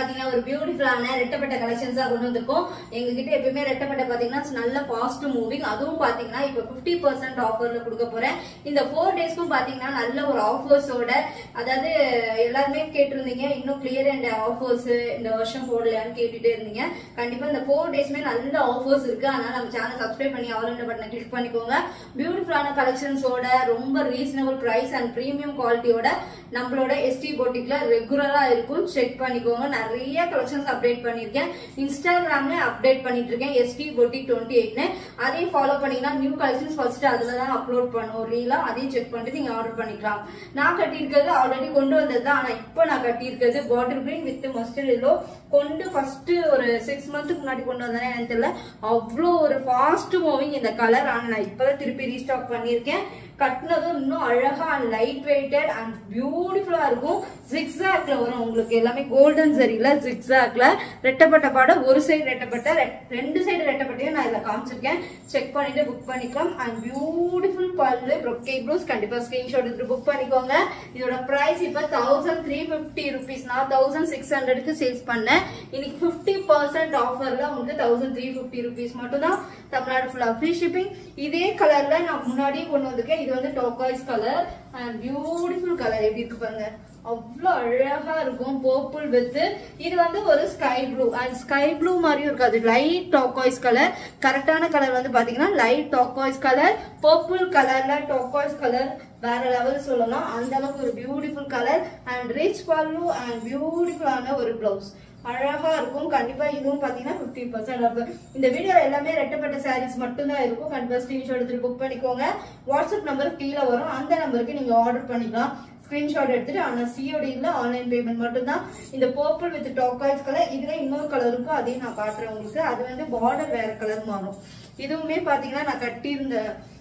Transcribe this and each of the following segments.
பாத்தீங்கன்னா ஒரு பியூட்டிஃபுல்லான ரெட்டப்பட்ட கலெக்ஷன்ஸா கொண்டு வந்திருக்கோம் எங்க கிட்ட எப்பயுமே ரெட்டப்பட்ட பாத்தீங்கன்னா நல்ல ஃபாஸ்ட் மூவிங் அதுவும் பாத்தீங்கன்னா இப்ப 50% பர்சன்ட் ஆஃபர்ல கொடுக்க போறேன் இந்த ஃபோர் டேஸ்க்கும் பாத்தீங்கன்னா நல்ல ஒரு ஆஃபர்ஸோட அதாவது எல்லாருமே கேட்டிருந்தீங்க இன்னும் கிளியர் அண்ட் ஆஃபர்ஸ் இந்த வருஷம் போடலையான்னு கேட்டுட்டே இருந்தீங்க கண்டிப்பா இந்த ஃபோர் டேஸ்மே நல்ல ஆஃபர்ஸ் இருக்கு அதனால நம்ம சேனல் சப்ஸ்கிரைப் பண்ணி ஆல் இந்த பட்டனை கிளிக் பண்ணிக்கோங்க பியூட்டிஃபுல்லான கலெக்ஷன்ஸோட ரொம்ப ரீசனபிள் பிரைஸ் அண்ட் பிரீமியம் குவாலிட்டியோட நம்மளோட எஸ்டி போட்டிக்ல ரெகுலரா இருக்கும் செக் பண்ணிக்கோங்க நிறைய கலெக்ஷன்ஸ் அப்டேட் பண்ணிருக்கேன் இன்ஸ்டாகிராம்ல அப்டேட் பண்ணிட்டு இருக்கேன் எஸ்டி போட்டிக் டுவெண்ட்டி எயிட்னு அதையும் ஃபாலோ பண்ணீங்கன்னா நியூ கலெக்ஷன்ஸ் ஃபர்ஸ்ட் அதுல தான் அப்லோட் பண்ணுவோம் ரீலா அதையும் செக் பண்ணிட்டு நீங்க ஆர்டர் பண்ணிக்கலாம் நான் கட்டியிருக்கிறது ஆல்ரெடி கொண்டு வந்தது தான் ஆனா இப்போ நான் கட்டியிருக்கிறது bottle green with mustard yellow கொண்டு ஃபர்ஸ்ட் ஒரு சிக்ஸ் மந்த்துக்கு முன்னாடி கொண்டு வந்தேன் எனக்கு தெரியல அவ்வளோ ஒரு ஃபாஸ்ட் மூவிங் இந்த கலர் ஆனா நான் இப்பதான் திருப்பி ரீஸ்டாக் பண்ணியிருக்கேன் கட்டினதும் இன்னும் அழகா அண்ட் லைட் வெயிட்டட் அண்ட் பியூட்டிஃபுல்லா இருக்கும் ஜிக்ஸாக்ல வரும் உங்களுக்கு எல்லாமே கோல்டன் சரியில ஜிக்ஸாக்ல ரெட்டப்பட்ட பாடம் ஒரு சைடு ரெட்டப்பட்ட ரெட்- ரெண்டு சைடு ரெட்டப்பட்டையும் நான் இதுல காமிச்சிருக்கேன் செக் பண்ணிட்டு புக் பண்ணிக்கலாம் and beautiful pallu brocade blouse கண்டிப்பா ஸ்கிரீன்ஷாட் எடுத்து புக் பண்ணிக்கோங்க இதோட பிரைஸ் இப்ப தௌசண்ட் த்ரீ பிப்டி ருபீஸ் நான் தௌசண்ட் சிக்ஸ் ஹண்ட்ரடுக்கு சேல்ஸ் பண்ணேன் இன்னைக்கு பிப்டி பர்சன்ட் ஆஃபர்ல உங்களுக்கு தௌசண்ட் த்ரீ பிப்டி ருபீஸ் மட்டும் தான் தமிழ்நாடு ஃபுல்லா ஃப்ரீ ஷிப்பிங் இதே கலர்ல நான் முன்னாடியே கொண்டு வந்திருக்கேன் இது வந்து turquoise colour and beautiful colour எப்படி இருக்கு பாருங்க அவ்வளோ அழகா இருக்கும் பர்பிள் வித் இது வந்து ஒரு sky blue and sky blue மாதிரியும் இருக்காது லைட் டாக்காய்ஸ் கலர் கரெக்டான கலர் வந்து பாத்தீங்கன்னா லைட் டாக்காய்ஸ் கலர் பர்பிள் கலர்ல டாக்காய்ஸ் கலர் வேற லெவல் சொல்லலாம் அந்த அளவுக்கு ஒரு beautiful colour and rich pallu and பியூட்டிஃபுல்லான ஒரு பிளவுஸ் அழகா இருக்கும் கண்டிப்பா இதுவும் பாத்தீங்கன்னா 50% பர்சன்ட் ஆஃப் இந்த வீடியோ எல்லாமே ரெட்டப்பட்ட சாரீஸ் மட்டும்தான் இருக்கும் கண்டிப்பா ஸ்கிரீன்ஷாட் எடுத்துட்டு புக் பண்ணிக்கோங்க வாட்ஸ்அப் நம்பர் கீழே வரும் அந்த நம்பருக்கு நீங்க ஆர்டர் பண்ணிக்கலாம் ஸ்கிரீன்ஷாட் எடுத்துட்டு ஆனா சிஓடி இல்ல ஆன்லைன் பேமெண்ட் மட்டும்தான் இந்த பர்பிள் வித் டாக்காய்ஸ் கலர் இதுல இன்னொரு கலர் இருக்கும் அதையும் நான் காட்டுறேன் உங்களுக்கு அது வந்து பார்டர் வேற கலர் மாறும் இதுவுமே பாத்தீங்கன்னா நான் கட்டியிருந்த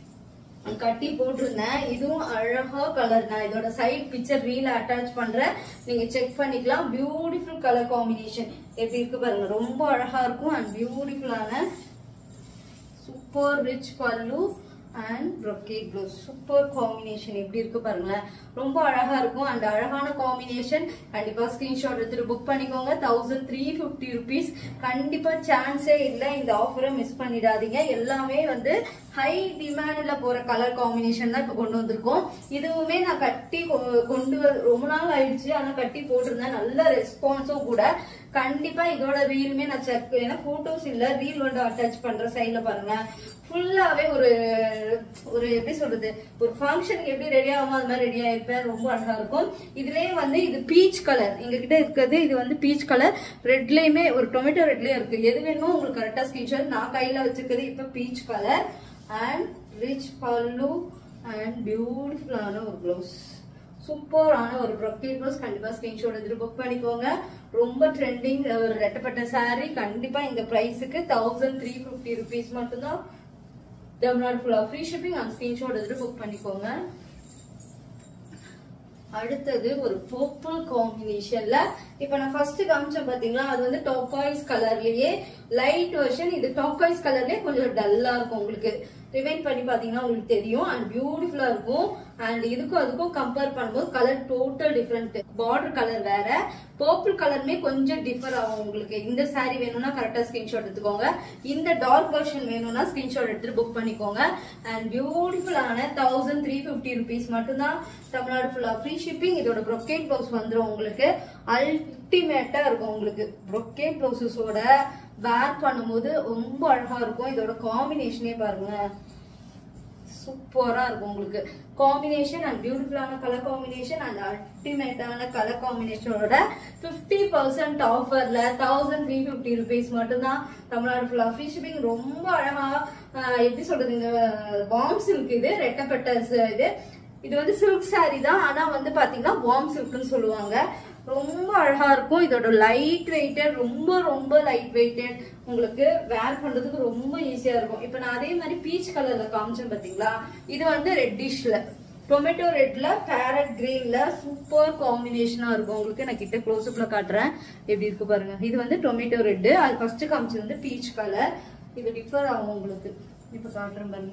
கட்டி போட்டிருந்தேன் இதுவும் அழகா கலர் நான் இதோட சைட் பிக்சர் ரீல அட்டாச் பண்றேன் நீங்க செக் பண்ணிக்கலாம் பியூட்டிஃபுல் கலர் காம்பினேஷன் எப்படி இருக்கு பாருங்க ரொம்ப அழகா இருக்கும் அண்ட் பியூட்டிஃபுல்லான super rich pallu and brocade blouse super combination எப்படி இருக்கு பாருங்களேன் ரொம்ப அழகா இருக்கும் அண்ட் அழகான காம்பினேஷன் கண்டிப்பா ஸ்கிரீன்ஷாட் எடுத்துட்டு புக் பண்ணிக்கோங்க தௌசண்ட் த்ரீ ஃபிஃப்டி ருபீஸ் கண்டிப்பா சான்ஸே இல்லை இந்த ஆஃபரை மிஸ் பண்ணிடாதீங்க எல்லாமே வந்து ஹை டிமாண்ட்ல போற கலர் காம்பினேஷன் தான் இப்ப கொண்டு வந்திருக்கோம் இதுவுமே நான் கட்டி கொ- கொண்டு வ- ரொம்ப நாள் ஆயிடுச்சு ஆனா கட்டி போட்டிருந்தேன் நல்ல ரெஸ்பான்ஸும் கூட கண்டிப்பா இதோட ரீலுமே நான் செக் ஏன்னா போட்டோஸ் இல்ல ரீல் வந்து அட்டாச் பண்ற சைட்ல பாருங்க ஃபுல்லாவே ஒரு ஒரு எப்படி சொல்றது ஒரு ஃபங்க்ஷனுக்கு எப்படி ரெடி ஆகுமோ அது மாதிரி ரெடி ஆயிருப்பேன் ரொம்ப அழகா இருக்கும் இதுலயே வந்து இது பீச் கலர் எங்க கிட்ட இருக்கிறது இது வந்து பீச் கலர் ரெட்லயுமே ஒரு டொமேட்டோ ரெட்லயும் இருக்கு எது வேணுமோ உங்களுக்கு கரெக்டா ஸ்கிரீன்ஷாட் நான் கையில வச்சிருக்கிறது இப்ப peach colour and rich pallu and பியூட்டிஃபுல்லான ஒரு ப்ளவுஸ் சூப்பரான ஒரு ப்ரொக்கேட் ப்ளவுஸ் கண்டிப்பா ஸ்கிரீன்ஷாட் எடுத்துட்டு புக் பண்ணிக்கோங்க ரொம்ப ட்ரெண்டிங் ஒரு ரெட்டப்பட்ட saree கண்டிப்பா இந்த பிரைஸுக்கு தௌசண்ட் த்ரீ ஃபிஃப்டி ருபீஸ் மட்டும்தான் தமிழ்நாடு ஃபுல்லா ஃப்ரீ ஷிப்பிங் அந்த ஸ்கிரீன்ஷாட் எடுத்து புக் பண்ணிக்கோங்க அடுத்தது ஒரு பர்பிள் காம்பினேஷன்ல இப்ப நான் ஃபர்ஸ்ட் காமிச்சேன் பாத்தீங்களா அது வந்து டாக்காய்ஸ் கலர்லயே லைட் வெர்ஷன் இது டாக்காய்ஸ் கலர்லயே கொஞ்சம் டல்லா இருக்கும் உங்களுக்கு ரிமைண்ட் பண்ணி பாத்தீங்கன்னா உங்களுக்கு தெரியும் அண்ட் பியூட்டிஃபுல்லா இருக்கும் அண்ட் இதுக்கும் அதுக்கும் கம்பேர் பண்ணும்போது colour total different border colour வேற பர்பிள் கலருமே கொஞ்சம் டிஃபர் ஆகும் உங்களுக்கு இந்த saree வேணும்னா கரெக்டா ஸ்கிரீன்ஷாட் எடுத்துக்கோங்க இந்த டார்க் வெர்ஷன் வேணும்னா ஸ்கிரீன்ஷாட் எடுத்துட்டு புக் பண்ணிக்கோங்க அண்ட் பியூட்டிஃபுல்லான தௌசண்ட் த்ரீ ஃபிஃப்டி ருபீஸ் மட்டும்தான் தமிழ்நாடு ஃபுல்லா ஃப்ரீ ஷிப்பிங் இதோட brocade பிளவுஸ் வந்துரும் உங்களுக்கு அல்டிமேட்டா இருக்கும் உங்களுக்கு brocade பிளவுசஸோட வேர் பண்ணும்போது ரொம்ப அழகா இருக்கும் இதோட காம்பினேஷனே பாருங்க சூப்பரா இருக்கும் உங்களுக்கு காம்பினேஷன் அண்ட் பியூட்டிஃபுல்லான colour combination and அல்டிமேட்டான colour காம்பினேஷனோட 50% percent ஆஃபர்ல தௌசண்ட் த்ரீ ஃபிஃப்டி ருபீஸ் மட்டும்தான் தமிழ்நாடு ஃபுல்லா ஃப்ரீ ஷிப்பிங் ரொம்ப அழகா ஆஹ், எப்படி சொல்றது இந்த வார்ம் சில்க் இது ரெட்டப்பட்ட ச- இது இது வந்து சில்க் saree தான் ஆனா வந்து பாத்தீங்கன்னா வார்ம் சில்க்னு சொல்லுவாங்க ரொம்ப அழகா இருக்கும் இதோட லைட் வெயிட்டட் ரொம்ப ரொம்ப லைட் வெயிட்டட் உங்களுக்கு வேர் பண்றதுக்கு ரொம்ப ஈஸியா இருக்கும் இப்ப நான் அதே மாதிரி பீச் கலர்ல காமிச்சேன் பாத்தீங்களா இது வந்து ரெட்டிஷ்ல டொமேட்டோ ரெட்ல பேரட் கிரீன்ல சூப்பர் காம்பினேஷனா இருக்கும் உங்களுக்கு நான் கிட்ட க்ளோஸ் அப்ல காட்டுறேன் எப்படி இருக்கு பாருங்க இது வந்து டொமேட்டோ ரெட் அது ஃபர்ஸ்ட் காமிச்சது வந்து பீச் கலர் இது டிஃபர் ஆகும் உங்களுக்கு இப்ப காட்டுறேன் பாருங்க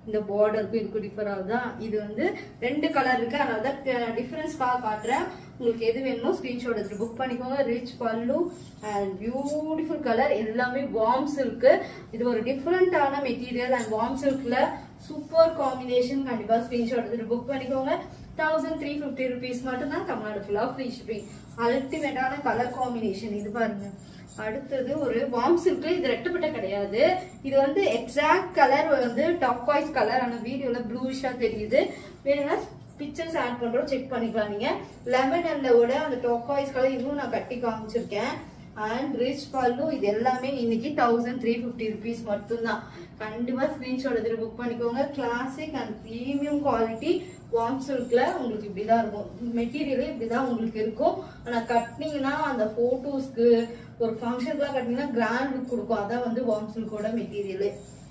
இந்த பார்டருக்கும் இதுக்கும் டிஃபர் ஆகுதான் இது வந்து ரெண்டு கலர் இருக்கு அதனால தான் டிஃபரன்ஸ் பா காட்டுறேன் உங்களுக்கு எது வேணுமோ ஸ்கிரீன்ஷாட் எடுத்து புக் பண்ணிக்கோங்க rich pallu and beautiful colour எல்லாமே வார்ம் சில்க் இது ஒரு டிஃப்ரெண்டான material and warm சில்க்ல super combination கண்டிப்பா ஸ்கிரீன்ஷாட் எடுத்துட்டு புக் பண்ணிக்கோங்க தௌசண்ட் த்ரீ ஃபிஃப்டி ருபீஸ் மட்டும்தான் தமிழ்நாடு ஃபுல்லாக ஃப்ரீ ஷிப்பிங் அல்டிமேட்டான கலர் காம்பினேஷன் இது பாருங்க அடுத்தது ஒரு வார்ம் சில்க்ல இது ரெட்டப்பட்ட கிடையாது இது வந்து எக்ஸாக்ட் கலர் வந்து டாப் வாய்ஸ் கலர் ஆனா வீடியோல ப்ளூஷா தெரியுது வேணும்னா பிக்சர்ஸ் ஆட் பண்றோம் செக் பண்ணிக்கலாம் நீங்க லெமன் அண்ட்ல விட அந்த டாப் வாய்ஸ் கலர் இதுவும் நான் கட்டி காமிச்சிருக்கேன் அண்ட் ரிச் பல்லு இது எல்லாமே இன்னைக்கு தௌசண்ட் த்ரீ ஃபிஃப்டி ருபீஸ் மட்டும்தான் கண்டிப்பா ஸ்கிரீன்ஷாட் எடுத்து புக் பண்ணிக்கோங்க classic and premium quality warm சில்க்ல உங்களுக்கு இப்படிதான் இருக்கும் மெட்டீரியலே இப்படிதான் உங்களுக்கு இருக்கும் ஆனா கட்டினீங்கன்னா அந்த போட்டோஸ்க்கு ஒரு ஃபங்க்ஷனுக்குலாம் கட்டினீங்கன்னா கிராண்ட் லுக் கொடுக்கும் அதான் வந்து வார்ம் சில்கோட மெட்டீரியலு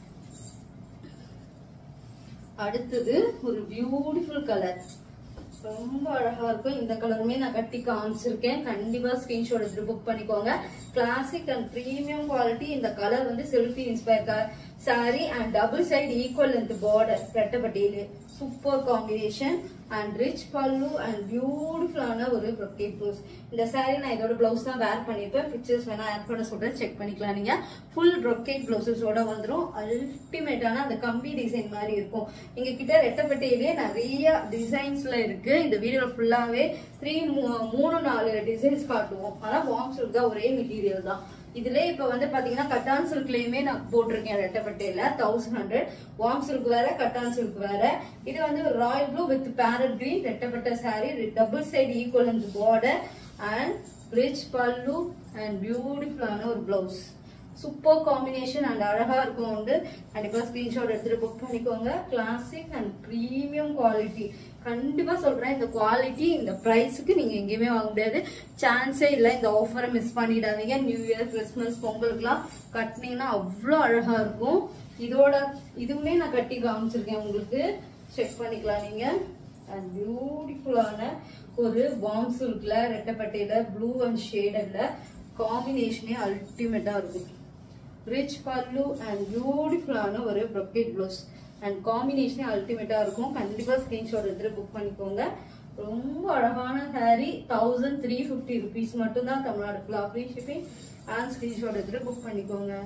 அடுத்தது ஒரு பியூட்டிஃபுல் கலர் ரொம்ப அழகா இருக்கும் இந்த கலருமே நான் கட்டி காமிச்சிருக்கேன் கண்டிப்பா ஸ்கிரீன்ஷாட் எடுத்து புக் பண்ணிக்கோங்க கிளாசிக் அண்ட் பிரீமியம் குவாலிட்டி இந்த கலர் வந்து selfie inspire saree and double side equal length border ரெட்டப்பட்டியில super combination and rich pallu and பியூட்டிஃபுல்லான ஒரு ப்ரொக்கேட் ப்ளவுஸ் இந்த saree நான் இதோட பிளவுஸ் தான் வேர் பண்ணிருப்பேன் பிக்சர்ஸ் வேணா ஆட் பண்ண சொல்றேன் செக் பண்ணிக்கலாம் நீங்க ஃபுல் ப்ரொக்கேட் பிளவுசஸோட வந்துரும் அல்டிமேட்டான அந்த கம்பி டிசைன் மாதிரி இருக்கும் எங்க கிட்ட ரெட்டப்பட்டியிலேயே நிறைய டிசைன்ஸ்ல இருக்கு இந்த வீடியோ ஃபுல்லாவே த்ரீ மூணு நாலு டிசைன்ஸ் காட்டுவோம் ஆனா வார்ம் சில்க் தான் ஒரே மெட்டீரியல் தான் இதுல இப்ப வந்து பாத்தீங்கன்னா கட்டான் சில்க்லயுமே நான் போட்டிருக்கேன் ரெட்டப்பட்டையில தௌசண்ட் ஹண்ட்ரட் வார்ம் சில்க் வேற கட்டான் சில்க் வேற இது வந்து royal blue with parrot green ரெட்டப்பட்ட saree டபுள் சைடு ஈக்குவல் இந்த border and rich pallu and பியூட்டிஃபுல்லான ஒரு பிளவுஸ் சூப்பர் காம்பினேஷன் அண்ட் அழகா இருக்கும் வந்து கண்டிப்பா ஸ்கிரீன்ஷாட் எடுத்துட்டு புக் பண்ணிக்கோங்க கிளாசிக் அண்ட் ப்ரீமியம் குவாலிட்டி கண்டிப்பா சொல்றேன் இந்த குவாலிட்டி இந்த பிரைஸுக்கு நீங்க எங்கேயுமே வாங்க முடியாது சான்ஸே இல்லை இந்த ஆஃபரை மிஸ் பண்ணிடாதீங்க நியூ இயர் கிறிஸ்மஸ் பொங்கலுக்குலாம் கட்டினீங்கன்னா அவ்வளோ அழகா இருக்கும் இதோட இதுவுமே நான் கட்டி காமிச்சிருக்கேன் உங்களுக்கு செக் பண்ணிக்கலாம் நீங்க அண்ட் பியூட்டிஃபுல்லான ஒரு வார்ம் சில்க்ல ரெட்டப்பட்டையில ப்ளூ அண்ட் ஷேடட்ல காம்பினேஷனே அல்டிமேட்டா இருக்கும் ரிச் பல்லு அண்ட் பியூட்டிஃபுல்லான ஒரு ப்ரொக்கேட் ப்ளவுஸ் அண்ட் காம்பினேஷனே அல்டிமேட்டா இருக்கும் கண்டிப்பா ஸ்கிரீன்ஷாட் எடுத்துட்டு புக் பண்ணிக்கோங்க ரொம்ப அழகான saree thousand three fifty rupees மட்டும்தான் தமிழ்நாடு ஃபுல்லாக ஃப்ரீ ஷிப்பிங் அண்ட் ஸ்கிரீன்ஷாட் எடுத்துட்டு புக் பண்ணிக்கோங்க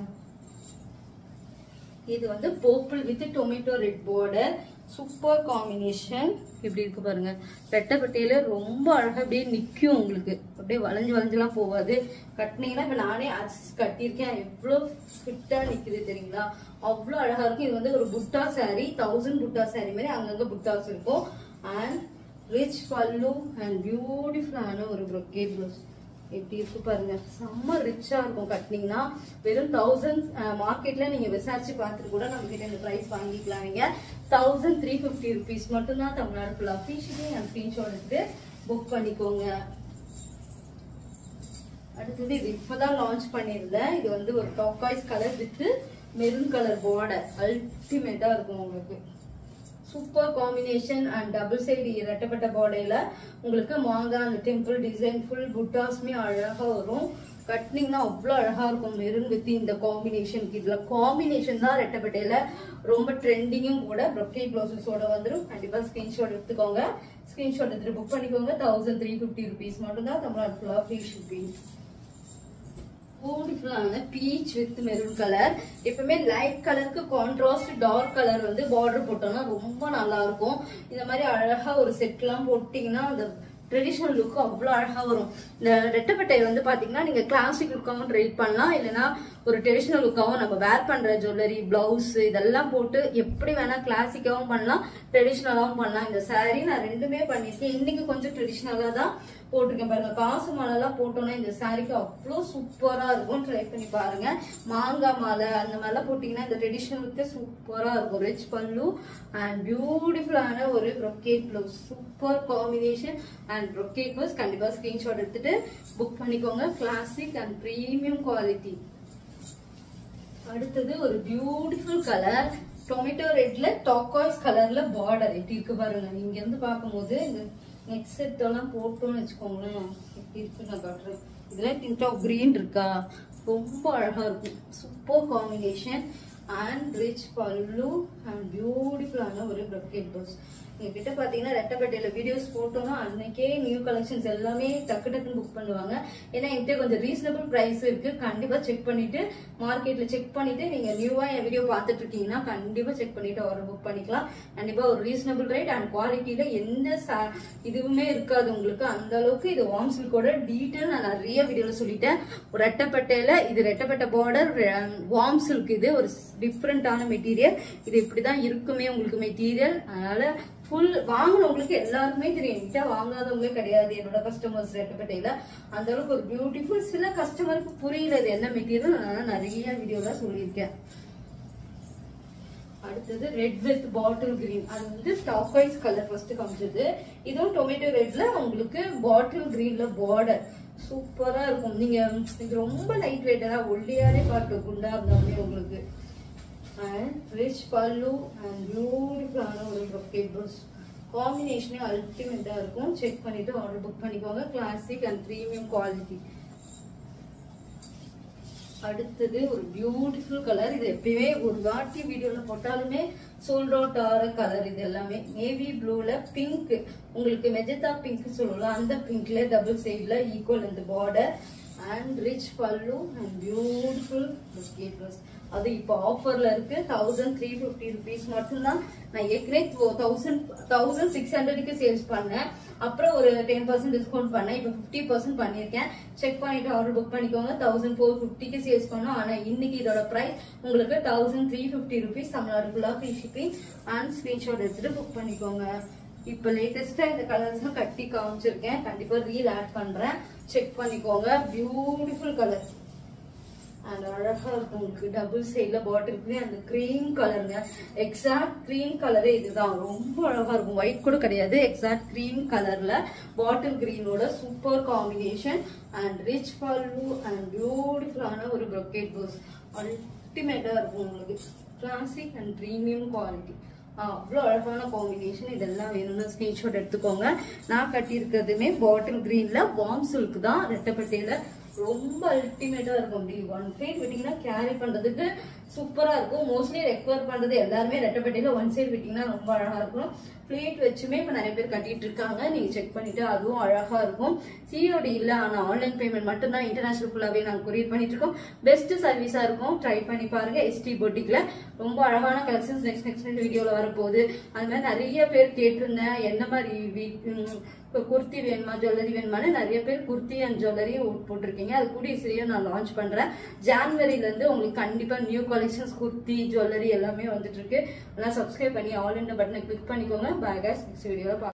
இது வந்து purple with tomato red border super combination இப்படி இருக்கு பாருங்க ரெட்டப்பட்டையில ரொம்ப அழகா அப்படியே நிக்கும் உங்களுக்கு அப்படியே வளைஞ்சு வளைஞ்சுலாம் போகாது கட்டினீங்கன்னா இப்ப நானே அரிசி கட்டியிருக்கேன் எவ்வளோ ஃபிட்டா நிக்குது தெரியுங்களா அவ்வளோ அழகா இருக்கும் இது வந்து ஒரு புட்டா saree தௌசண்ட் புட்டா saree மாதிரி அங்கங்க புட்டாஸ் இருக்கும் அண்ட் ரிச் பல்லு அண்ட் பியூட்டிஃபுல்லான ஒரு brocade blouse எப்படி இருக்கு பாருங்க செம்ம ரிச்சா இருக்கும் கட்டினீங்கன்னா வெறும் தௌசண்ட் மார்க்கெட்ல நீங்க விசாரிச்சு பார்த்துட்டு கூட நம்ம கிட்ட இந்த பிரைஸ் வாங்கிக்கலாம் நீங்க தௌசண்ட் த்ரீ ஃபிஃப்டி ருபீஸ் மட்டும்தான் தமிழ்நாடு ஃபுல்லா ஃப்ரீ ஷிப்பிங் அண்ட் ஸ்கிரீன்ஷாட் எடுத்து புக் பண்ணிக்கோங்க அடுத்தது இது இப்பதான் லான்ச் பண்ணியிருந்தேன் இது வந்து ஒரு டாக்காய்ஸ் colour with maroon colour border அல்டிமேட்டா இருக்கும் உங்களுக்கு super combination and double side இரட்டப்பட்ட பார்டர்ல உங்களுக்கு மாங்காய் அந்த டெம்பிள் டிசைன் ஃபுல் புட்டாஸ்மே அழகா வரும் கட்டினீங்கன்னா அவ்வளோ அழகா இருக்கும் மெரூன் வித் இந்த காம்பினேஷனுக்கு இதுல காம்பினேஷன் தான் ரெட்டப்பட்டையில ரொம்ப ட்ரெண்டிங்கும் கூட ப்ரொக்கே ப்ளவுசஸோட வந்துடும் கண்டிப்பா ஸ்கிரீன்ஷாட் எடுத்துக்கோங்க ஸ்கிரீன்ஷாட் எடுத்துட்டு புக் பண்ணிக்கோங்க தௌசண்ட் த்ரீ ஃபிஃப்டி ருபீஸ் மட்டும் தான் தமிழ்நாடு ஃபுல்லாக ஃப்ரீ ஷிப்பிங் பியூட்டிஃபுல்லான பீச் வித் மெரூன் கலர் எப்பவுமே லைட் கலருக்கு கான்ட்ராஸ்ட் டார்க் கலர் வந்து பார்டர் போட்டோம்னா ரொம்ப நல்லா இருக்கும் இந்த மாதிரி அழகா ஒரு செட்லாம் போட்டீங்கன்னா அந்த ட்ரெடிஷ்னல் லுக் அவ்வளோ அழகா வரும் இந்த ரெட்டப்பட்டை வந்து பாத்தீங்கன்னா நீங்க கிளாசிக் லுக்காவும் ட்ரை பண்ணலாம் இல்லைன்னா ஒரு ட்ரெடிஷ்னல் லுக்காவும் நம்ம வேர் பண்ற ஜுவல்லரி பிளவுஸ் இதெல்லாம் போட்டு எப்படி வேணா கிளாசிக்காவும் பண்ணலாம் ட்ரெடிஷ்னலாவும் பண்ணலாம் இந்த saree நான் ரெண்டுமே பண்ணிருக்கேன் இன்னைக்கு கொஞ்சம் ட்ரெடிஷ்னலா தான் போட்டிருக்கேன் பாருங்க காசு மாலைலாம் போட்டோம்னா இந்த சாரிக்கு அவ்வளோ சூப்பரா இருக்கும் ட்ரை பண்ணி பாருங்க மாங்காய் மாலை அந்த மாதிரிலாம் போட்டீங்கன்னா இந்த ட்ரெடிஷ்னல் வித்து சூப்பரா இருக்கும் ரிச் பல்லு அண்ட் பியூட்டிஃபுல்லான ஒரு brocade blouse super combination and brocade blouse கண்டிப்பா ஸ்கிரீன்ஷாட் எடுத்துட்டு புக் பண்ணிக்கோங்க கிளாசிக் அண்ட் ப்ரீமியம் குவாலிட்டி அடுத்தது ஒரு பியூட்டிஃபுல் கலர் டொமேட்டோ ரெட்ல டாக்காய்ஸ் கலர்ல பார்டர் எப்படி இருக்கு பாருங்க இங்க இருந்து பார்க்கும்போது இந்த நெக் செட் எல்லாம் போட்டோம்னு வச்சுக்கோங்களேன் எப்படி இருக்கு நான் காட்டுறேன் இதுல டிண்ட் ஆஃப் கிரீன் இருக்கா ரொம்ப அழகா இருக்கும் super combination and rich pallu and பியூட்டிஃபுல்லான ஒரு பிரக்கெட் ப்ளவுஸ் எங்ககிட்ட பாத்தீங்கன்னா ரெட்டப்பேட்டையில வீடியோஸ் போட்டோம்னா அன்னைக்கே நியூ கலெக்ஷன்ஸ் எல்லாமே டக்கு டக்குன்னு புக் பண்ணுவாங்க ஏன்னா என்கிட்ட கொஞ்சம் ரீசனபிள் பிரைஸ் இருக்கு கண்டிப்பா செக் பண்ணிட்டு மார்க்கெட்ல செக் பண்ணிட்டு நீங்க நியூவா என் வீடியோ பார்த்துட்டு இருக்கீங்கன்னா கண்டிப்பா செக் பண்ணிட்டு ஆர்டர் புக் பண்ணிக்கலாம் கண்டிப்பா ஒரு ரீசனபிள் ரேட் அண்ட் குவாலிட்டியில எந்த ச- இதுவுமே இருக்காது உங்களுக்கு அந்த அளவுக்கு இது வார்ம் சில்கோட டீட்டெயில் நான் நிறைய வீடியோல சொல்லிட்டேன் ஒரு ரெட்டப்பட்டையில இது ரெட்டப்பட்ட பார்டர் வார்ம் சில்க் இது ஒரு டிஃப்ரெண்டான மெட்டீரியல் இது இப்படிதான் இருக்குமே உங்களுக்கு மெட்டீரியல் அதனால ஃபுல் வாங்கினவங்களுக்கு எல்லாருமே தெரியும் என்கிட்ட வாங்காதவங்களே கிடையாது என்னோட கஸ்டமர்ஸ் ரெட்டப்பட்டையில அந்த அளவுக்கு ஒரு பியூட்டிஃபுல் சில கஸ்டமருக்கு புரியல இது என்ன மெட்டீரியல் அதனால நிறைய வீடியோல சொல்லியிருக்கேன் அடுத்தது ரெட் வித் பாட்டில் கிரீன் அது வந்து ஸ்டாக் வைஸ் கலர் ஃபர்ஸ்ட் காமிச்சது இதுவும் டொமேட்டோ ரெட்ல உங்களுக்கு பாட்டில் கிரீன்ல பார்டர் சூப்பரா இருக்கும் நீங்க இது ரொம்ப லைட் வெயிட்டா ஒல்லியாலே பார்க்க குண்டா இருந்தாலுமே உங்களுக்கு ரிச் பல்லு அண்ட் பியூட்டிஃபுல்லான ஒரு ப்ரொக்கேட் ப்ளவுஸ் காம்பினேஷனே அல்டிமேட்டா இருக்கும் செக் பண்ணிட்டு ஆர்டர் புக் பண்ணிக்கோங்க கிளாசிக் அண்ட் ப்ரீமியம் குவாலிட்டி அடுத்தது ஒரு பியூட்டிஃபுல் கலர் இது எப்பயுமே ஒரு வாட்டி வீடியோல போட்டாலுமே சோல்ட் அவுட் ஆகிற கலர் இது எல்லாமே நேவி ப்ளூல பிங்க் உங்களுக்கு மெஜந்தா பிங்க் சொல்லுவோம்ல அந்த பிங்க்ல டபுள் சைட்ல ஈக்குவல் இந்த border and rich pallu and beautiful dress அது இப்போ ஆஃபர்ல இருக்கு தௌசண்ட் த்ரீ ஃபிஃப்டி ருபீஸ் மட்டும்தான் நான் ஏற்கனவே தௌசண்ட் தௌசண்ட் சிக்ஸ் ஹண்ட்ரடுக்கு சேல்ஸ் பண்ணேன் அப்புறம் ஒரு டென் பர்சன்ட் டிஸ்கவுண்ட் பண்ணேன் இப்போ ஃபிஃப்டி பர்சன்ட் பண்ணியிருக்கேன் செக் பண்ணிட்டு ஆர்டர் புக் பண்ணிக்கோங்க தௌசண்ட் ஃபோர் ஃபிஃப்டிக்கு சேல்ஸ் பண்ணோம் ஆனா இன்னைக்கு இதோட பிரைஸ் உங்களுக்கு thousand three fifty rupees Tamil Nadu ஃபுல்லா ஃப்ரீ ஷிப்பிங் அண்ட் ஸ்கிரீன்ஷாட் எடுத்துட்டு புக் பண்ணிக்கோங்க இப்போ லேட்டஸ்டா இந்த கலர்ஸ் கட்டி காமிச்சிருக்கேன் கண்டிப்பா ரீல் ஆட் பண்றேன் செக் பண்ணிக்கோங்க பியூட்டிஃபுல் கலர் அண்ட் அழகா இருக்கும் உங்களுக்கு டபுள் சைட்ல பாட்டிலுக்குமே அந்த கிரீம் கலருங்க எக்ஸாக்ட் கிரீம் கலரே இதுதான் ரொம்ப அழகா இருக்கும் ஒயிட் கூட கிடையாது எக்ஸாக்ட் கிரீம் கலர்ல பாட்டில் கிரீனோட super combination and rich pallu and பியூட்டிஃபுல்லான ஒரு ப்ரொக்கேட் ப்ளவுஸ் அல்டிமேட்டா இருக்கும் உங்களுக்கு கிளாசிக் அண்ட் ப்ரீமியம் குவாலிட்டி அவ்வளோ அழகான காம்பினேஷன் இதெல்லாம் வேணும்னு ஸ்கிரீன்ஷாட் எடுத்துக்கோங்க நான் கட்டியிருக்கிறதுமே பாட்டில் கிரீன்ல வார்ம் சில்க் தான் ரெட்டப்பட்டையில ரொம்ப அல்டிமேட்டா இருக்கும் அப்படி ஒன் சைடு விட்டீங்கன்னா கேரி பண்றதுக்கு சூப்பரா இருக்கும் மோஸ்ட்லி ரெக்வயர் பண்றது எல்லாருமே ரெட்டப்பட்டையில ஒன் சைடு விட்டீங்கன்னா ரொம்ப அழகா இருக்கும் பிளேட் வச்சுமே இப்ப நிறைய பேர் கட்டிட்டு இருக்காங்க நீங்க செக் பண்ணிட்டு அதுவும் அழகா இருக்கும் சிஓடி இல்ல ஆனா ஆன்லைன் பேமெண்ட் மட்டும்தான் இன்டர்நேஷனல் ஃபுல்லாவே நாங்க கொரியர் பண்ணிட்டு இருக்கோம் பெஸ்ட் சர்வீஸா இருக்கும் ட்ரை பண்ணி பாருங்க எஸ்டி பொட்டிக்ல ரொம்ப அழகான கலெக்ஷன்ஸ் நெக்ஸ்ட் நெக்ஸ்ட் வீடியோல வரப்போகுது அது மாதிரி நிறைய பேர் கேட்டிருந்தேன் என்ன மாதிரி வீ- ம், இப்போ குர்த்தி வேணுமா ஜுவல்லரி வேணுமான்னு நிறைய பேர் குர்த்தி அண்ட் ஜுவல்லரி போட்டிருக்கீங்க அது கூடிய சீரியல் நான் லான்ச் பண்றேன் ஜான்வரில இருந்து உங்களுக்கு கண்டிப்பா நியூ கலெக்ஷன்ஸ் குர்த்தி ஜுவல்லரி எல்லாமே வந்துட்டு இருக்கு அதெல்லாம் சப்ஸ்கிரைப் பண்ணி ஆல் இந்த பட்டனை கிளிக் பண்ணிக்கோங்க பாய் நெக்ஸ்ட் வீடியோல